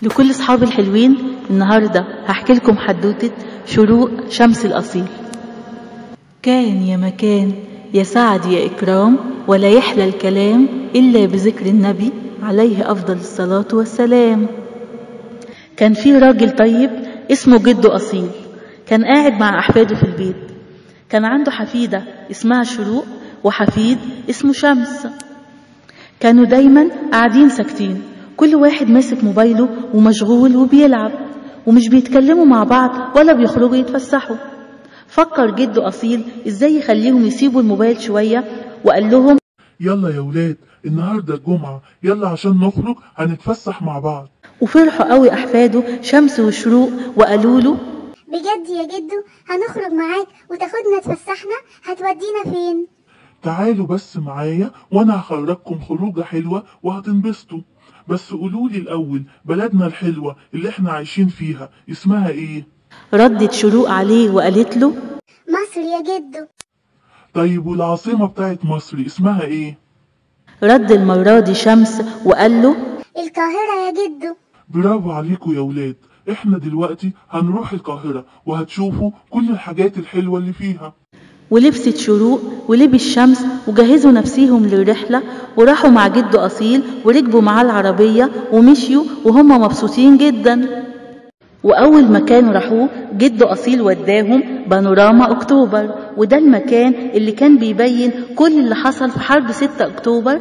لكل أصحاب الحلوين النهاردة هحكي لكم حدوتة شروق شمس الأصيل كان يا مكان يا سعد يا إكرام ولا يحلى الكلام إلا بذكر النبي عليه أفضل الصلاة والسلام كان في راجل طيب اسمه جده أصيل كان قاعد مع أحفاده في البيت كان عنده حفيدة اسمها شروق وحفيد اسمه شمس كانوا دايما قاعدين ساكتين كل واحد ماسك موبايله ومشغول وبيلعب ومش بيتكلموا مع بعض ولا بيخرجوا يتفسحوا فكر جده أصيل ازاي يخليهم يسيبوا الموبايل شوية وقال لهم يلا يا ولاد النهاردة الجمعة يلا عشان نخرج هنتفسح مع بعض وفرحوا قوي أحفاده شمس وشروق وقالوا له بجد يا جدو هنخرج معاك وتاخدنا تفسحنا هتودينا فين تعالوا بس معايا وانا هخرجكم خروجة حلوة وهتنبسطوا بس قولولي الأول بلدنا الحلوة اللي احنا عايشين فيها اسمها ايه؟ ردت شروق عليه وقالت له مصر يا جدو طيب والعاصمة بتاعت مصر اسمها ايه؟ رد المرة دي شمس وقال له القاهرة يا جدو برافو عليكم يا ولاد احنا دلوقتي هنروح القاهرة وهتشوفوا كل الحاجات الحلوة اللي فيها ولبست شروق ولبس شمس وجهزوا نفسيهم للرحلة وراحوا مع جده أصيل وركبوا معاه العربية ومشيوا وهم مبسوطين جدا وأول مكان راحوه جده أصيل وداهم بانوراما أكتوبر وده المكان اللي كان بيبين كل اللي حصل في حرب 6 أكتوبر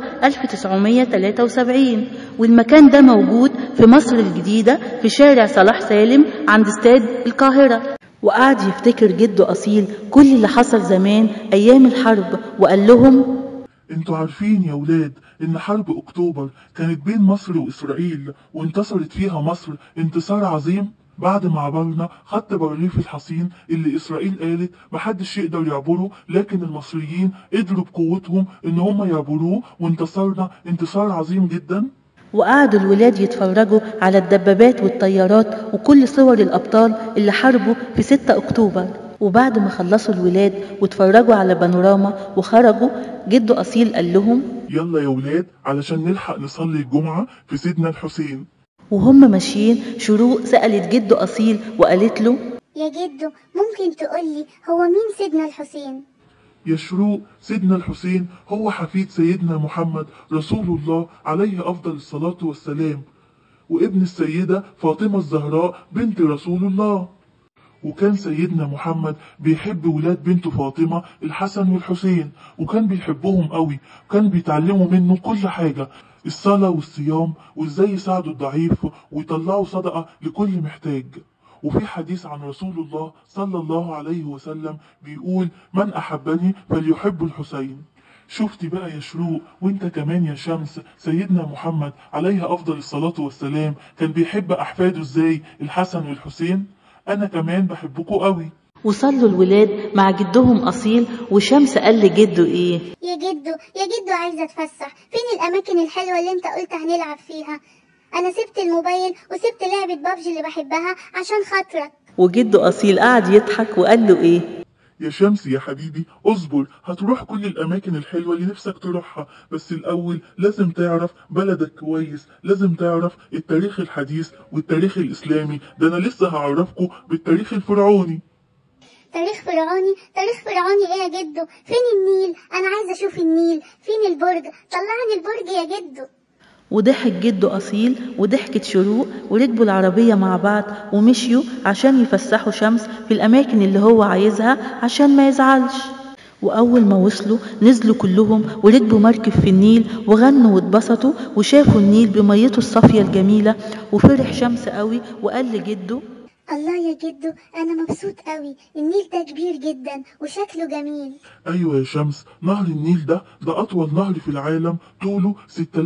1973 والمكان ده موجود في مصر الجديدة في شارع صلاح سالم عند استاد القاهرة وقعد يفتكر جده أصيل كل اللي حصل زمان أيام الحرب وقال لهم انتوا عارفين يا ولاد ان حرب اكتوبر كانت بين مصر واسرائيل وانتصرت فيها مصر انتصار عظيم بعد ما عبرنا خط بارليف الحصين اللي اسرائيل قالت محدش يقدر يعبره لكن المصريين قدروا بقوتهم ان هم يعبروه وانتصرنا انتصار عظيم جدا وقعدوا الولاد يتفرجوا على الدبابات والطيارات وكل صور الأبطال اللي حاربوا في 6 أكتوبر وبعد ما خلصوا الولاد واتفرجوا على بانوراما وخرجوا جده أصيل قال لهم يلا يا ولاد علشان نلحق نصلي الجمعة في سيدنا الحسين وهم ماشيين شروق سألت جده أصيل وقالت له يا جدو ممكن تقولي هو مين سيدنا الحسين يا شروق سيدنا الحسين هو حفيد سيدنا محمد رسول الله عليه أفضل الصلاة والسلام وابن السيدة فاطمة الزهراء بنت رسول الله وكان سيدنا محمد بيحب ولاد بنته فاطمة الحسن والحسين وكان بيحبهم قوي وكان بيتعلموا منه كل حاجة الصلاة والصيام وازاي يساعدوا الضعيف ويطلعوا صدقة لكل محتاج وفي حديث عن رسول الله صلى الله عليه وسلم بيقول من أحبني فليحب الحسين شفتي بقى يا شروق وانت كمان يا شمس سيدنا محمد عليه أفضل الصلاة والسلام كان بيحب أحفاده ازاي الحسن والحسين أنا كمان بحبكوا قوي وصلوا الولاد مع جدهم أصيل وشمس قال لجده إيه يا جدو يا جدو عايزة اتفسح فين الأماكن الحلوة اللي انت قلت هنلعب فيها أنا سبت الموبايل وسبت لعبة بابجي اللي بحبها عشان خاطرك وجده أصيل قعد يضحك وقال له إيه يا شمس يا حبيبي اصبر هتروح كل الأماكن الحلوة اللي نفسك تروحها بس الأول لازم تعرف بلدك كويس لازم تعرف التاريخ الحديث والتاريخ الإسلامي ده أنا لسه هعرفكم بالتاريخ الفرعوني تاريخ فرعوني تاريخ فرعوني ايه يا جدو فين النيل انا عايزة اشوف النيل فين البرج طلعني البرج يا جدو وضحك جده أصيل وضحكت شروق وركبوا العربية مع بعض ومشيوا عشان يفسحوا شمس في الأماكن اللي هو عايزها عشان ما يزعلش وأول ما وصلوا نزلوا كلهم وركبوا مركب في النيل وغنوا واتبسطوا وشافوا النيل بميته الصافية الجميلة وفرح شمس قوي وقال لجده الله يا جدو انا مبسوط قوي النيل ده كبير جدا وشكله جميل أيوة يا شمس نهر النيل ده ده أطول نهر في العالم طوله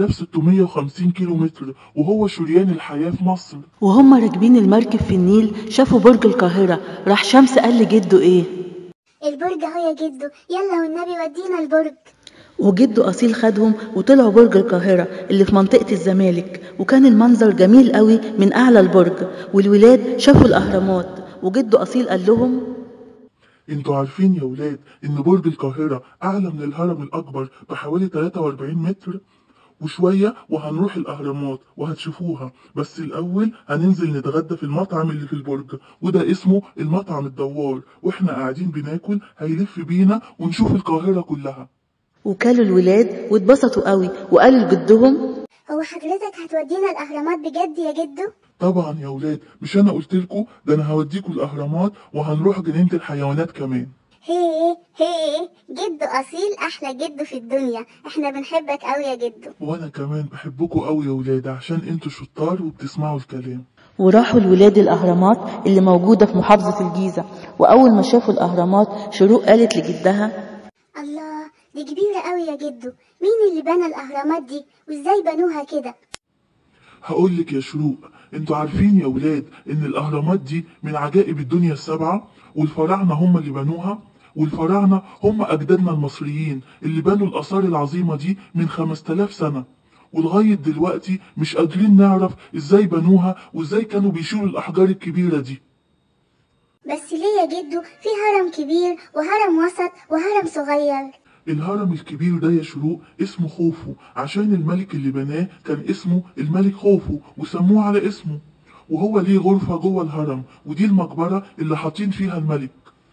6650 كيلو متر وهو شريان الحياة في مصر وهم راكبين المركب في النيل شافوا برج القاهرة راح شمس قال لجده إيه البرج اهو يا جدو يلا والنبي ودينا البرج وجده أصيل خدهم وطلعوا برج القاهرة اللي في منطقة الزمالك وكان المنظر جميل قوي من أعلى البرج والولاد شافوا الأهرامات وجده أصيل قال لهم انتوا عارفين يا ولاد ان برج القاهرة اعلى من الهرم الاكبر بحوالي 43 متر وشوية وهنروح الأهرامات وهتشوفوها بس الأول هننزل نتغدى في المطعم اللي في البرج وده اسمه المطعم الدوار واحنا قاعدين بناكل هيلف بينا ونشوف القاهرة كلها وكلوا الولاد واتبسطوا قوي وقالوا لجدهم هو حضرتك هتودينا الأهرامات بجد يا جدو؟ طبعا يا ولاد مش أنا قلتلكوا ده أنا هوديكوا الأهرامات وهنروح جنينة الحيوانات كمان هي هي جدو أصيل أحلى جدو في الدنيا احنا بنحبك أوي يا جدو وأنا كمان بحبكوا أوي يا ولاد عشان انتوا شطار وبتسمعوا الكلام وراحوا الولاد الأهرامات اللي موجودة في محافظة الجيزة وأول ما شافوا الأهرامات شروق قالت لجدها الله دي كبيرة أوي يا جدو مين اللي بنى الأهرامات دي وإزاي بنوها كده؟ هقولك يا شروق انتوا عارفين يا ولاد ان الاهرامات دي من عجائب الدنيا السبعة والفراعنة هم اللي بنوها والفراعنة هم اجدادنا المصريين اللي بنوا الاثار العظيمة دي من 5000 سنة ولغاية دلوقتي مش قادرين نعرف ازاي بنوها وازاي كانوا بيشيلوا الاحجار الكبيرة دي بس ليه يا جدو في هرم كبير وهرم وسط وهرم صغير الهرم الكبير ده يا شروق اسمه خوفو عشان الملك اللي بناه كان اسمه الملك خوفو وسموه على اسمه وهو ليه غرفة جوه الهرم ودي المقبرة اللي حاطين فيها الملك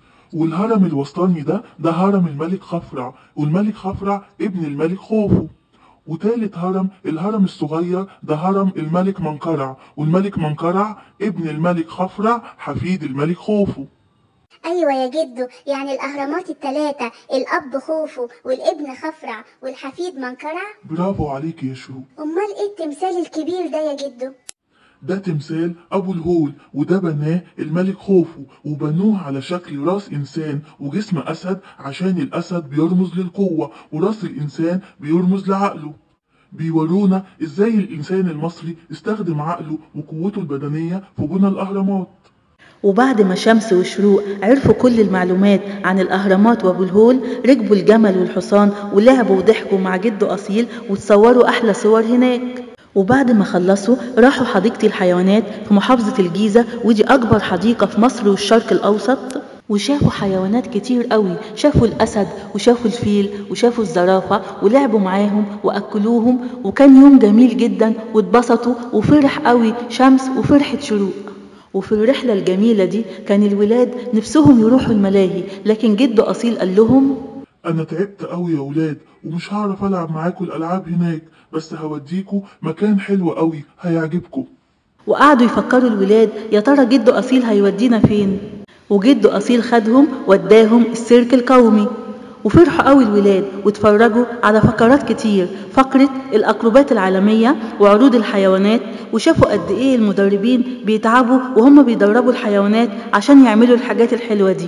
والهرم الوسطاني ده ده هرم الملك خفرع والملك خفرع ابن الملك خوفو وتالت هرم الهرم الصغير ده هرم الملك منقرع والملك منقرع ابن الملك خفرع حفيد الملك خوفو أيوة يا جدو يعني الأهرامات التلاتة الأب خوفو والابن خفرع والحفيد منكرع برافو عليك يا شروق أمال إيه التمثال الكبير ده يا جدو؟ ده تمثال أبو الهول وده بناه الملك خوفو وبنوه على شكل راس إنسان وجسم أسد عشان الأسد بيرمز للقوة وراس الإنسان بيرمز لعقله بيورونا إزاي الإنسان المصري استخدم عقله وقوته البدنية في بنى الأهرامات وبعد ما شمس وشروق عرفوا كل المعلومات عن الأهرامات وأبو الهول ركبوا الجمل والحصان ولعبوا وضحكوا مع جده أصيل وتصوروا أحلى صور هناك وبعد ما خلصوا راحوا حديقة الحيوانات في محافظة الجيزة ودي أكبر حديقة في مصر والشرق الأوسط وشافوا حيوانات كتير قوي شافوا الأسد وشافوا الفيل وشافوا الزرافة ولعبوا معاهم وأكلوهم وكان يوم جميل جدا واتبسطوا وفرح قوي شمس وفرحة شروق وفي الرحلة الجميلة دي كان الولاد نفسهم يروحوا الملاهي لكن جده أصيل قال لهم أنا تعبت أوي يا ولاد ومش هعرف ألعب معاكم الألعاب هناك بس هوديكوا مكان حلو أوي هيعجبكم وقعدوا يفكروا الولاد يا ترى جده أصيل هيودينا فين وجده أصيل خدهم وداهم السيرك القومي وفرحوا قوي الولاد واتفرجوا على فقرات كتير فقرة الأكروبات العالمية وعروض الحيوانات وشافوا قد إيه المدربين بيتعبوا وهم بيدربوا الحيوانات عشان يعملوا الحاجات الحلوة دي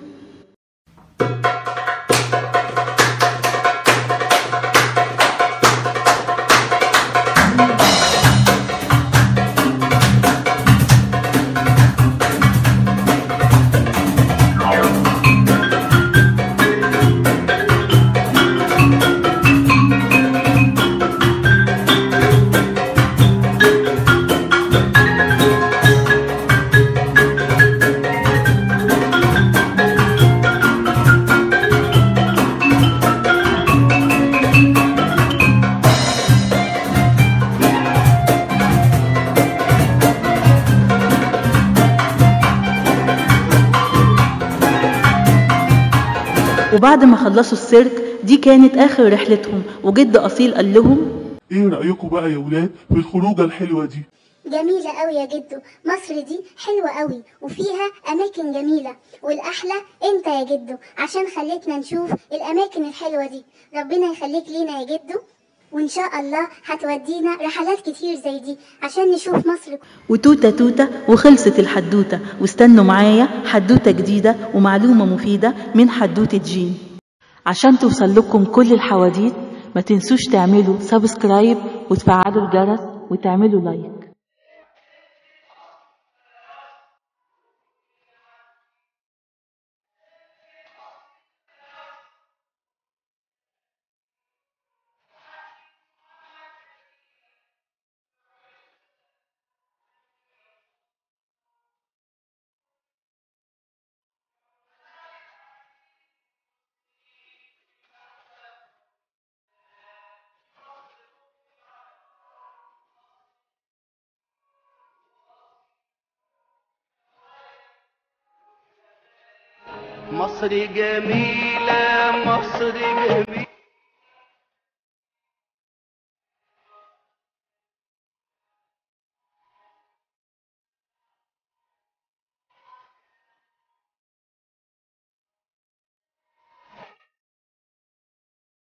وبعد ما خلصوا السيرك دي كانت آخر رحلتهم وجد أصيل قال لهم إيه رأيكم بقى يا ولاد في الخروجة الحلوة دي جميلة قوي يا جدو مصر دي حلوة قوي وفيها أماكن جميلة والأحلى أنت يا جدو عشان خليتنا نشوف الأماكن الحلوة دي ربنا يخليك لينا يا جدو وإن شاء الله هتودينا رحلات كتير زي دي عشان نشوف مصر وتوتة توتة وخلصت الحدوتة واستنوا معايا حدوتة جديدة ومعلومة مفيدة من حدوتة جين عشان توصل لكم كل الحواديت ما تنسوش تعملوا سبسكرايب وتفعلوا الجرس وتعملوا لايك مصر جميلة مصر جميلة